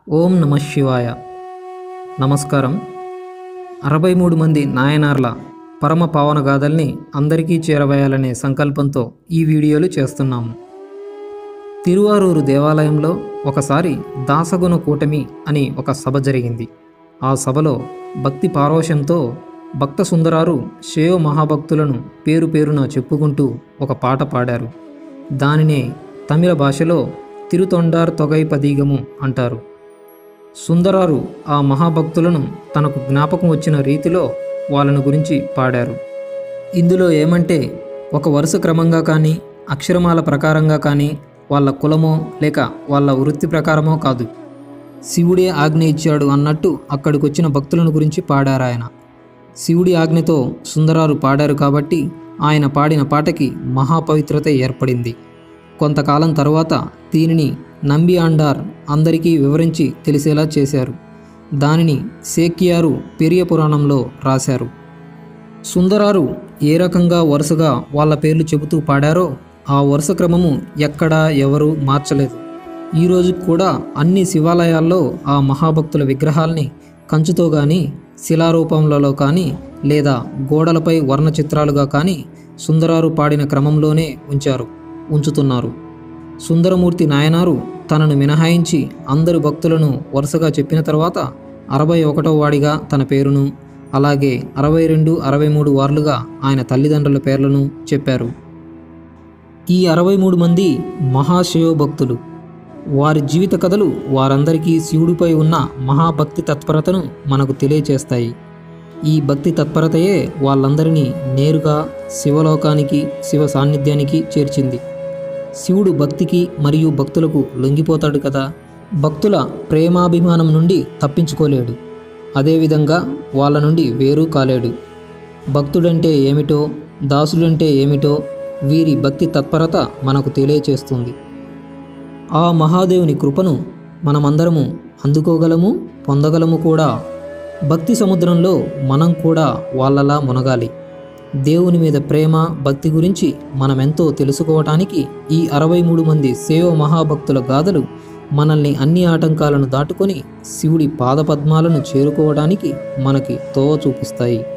ఓం నమ శివాయ నమస్కారం అరవై మూడు మంది నాయనార్ల పరమ పావన గాథల్ని అందరికీ చేరవేయాలనే సంకల్పంతో ఈ వీడియోలు చేస్తున్నాము తిరువారూరు దేవాలయంలో ఒకసారి దాసగుణ కూటమి అని ఒక సభ జరిగింది ఆ సభలో భక్తి పారోషంతో భక్త సుందరారు శేవ మహాభక్తులను పేరు పేరున చెప్పుకుంటూ ఒక పాట పాడారు దానినే తమిళ భాషలో తిరుతొండార్ తొగై పదీగము అంటారు సుందరారు ఆ మహాభక్తులను తనకు జ్ఞాపకం వచ్చిన రీతిలో వాళ్ళను గురించి పాడారు ఇందులో ఏమంటే ఒక వరుస క్రమంగా కానీ అక్షరమాల ప్రకారంగా కానీ వాళ్ళ కులమో లేక వాళ్ళ వృత్తి ప్రకారమో కాదు శివుడే ఆజ్ఞ ఇచ్చాడు అన్నట్టు అక్కడికి వచ్చిన భక్తులను గురించి పాడారాయన శివుడి ఆజ్ఞతో సుందరారు పాడారు కాబట్టి ఆయన పాడిన పాటకి మహాపవిత్రత ఏర్పడింది కొంతకాలం తరువాత దీనిని నంబి ఆండార్ అందరికీ వివరించి తెలిసేలా చేశారు దానిని సేక్యారు పెరియ పురాణంలో రాశారు సుందరారు ఏ రకంగా వరుసగా వాళ్ళ పేర్లు చెబుతూ పాడారో ఆ వరుస క్రమము ఎక్కడా ఎవరు మార్చలేదు ఈరోజు కూడా అన్ని శివాలయాల్లో ఆ మహాభక్తుల విగ్రహాల్ని కంచుతో కానీ శిలారూపంలో కానీ లేదా గోడలపై వర్ణ చిత్రాలుగా కానీ సుందరారు పాడిన క్రమంలోనే ఉంచారు ఉంచుతున్నారు సుందరమూర్తి నాయనారు తనను మినహాయించి అందరు భక్తులను వరుసగా చెప్పిన తర్వాత అరవై ఒకటవ వాడిగా తన పేరును అలాగే అరవై రెండు అరవై మూడు వార్లుగా ఆయన తల్లిదండ్రుల పేర్లను చెప్పారు ఈ అరవై మూడు మంది మహాశివ భక్తులు వారి జీవిత కథలు వారందరికీ శివుడిపై ఉన్న మహాభక్తి తత్పరతను మనకు తెలియచేస్తాయి ఈ భక్తి తత్పరతయే వాళ్ళందరినీ నేరుగా శివలోకానికి శివ సాన్నిధ్యానికి చేర్చింది శివుడు భక్తికి మరియు భక్తులకు లొంగిపోతాడు కదా భక్తుల ప్రేమాభిమానం నుండి తప్పించుకోలేడు అదేవిధంగా వాళ్ళ నుండి వేరు కాలేడు భక్తుడంటే ఏమిటో దాసుడంటే ఏమిటో వీరి భక్తి తత్పరత మనకు తెలియచేస్తుంది ఆ మహాదేవుని కృపను మనమందరము అందుకోగలము పొందగలము కూడా భక్తి సముద్రంలో మనం కూడా వాళ్ళలా మునగాలి దేవుని మీద ప్రేమ భక్తి గురించి మనమెంతో తెలుసుకోవటానికి ఈ అరవై మూడు మంది సేవ మహాభక్తుల గాథలు మనల్ని అన్ని ఆటంకాలను దాటుకొని శివుడి పాదపద్మాలను చేరుకోవడానికి మనకి తోవ చూపిస్తాయి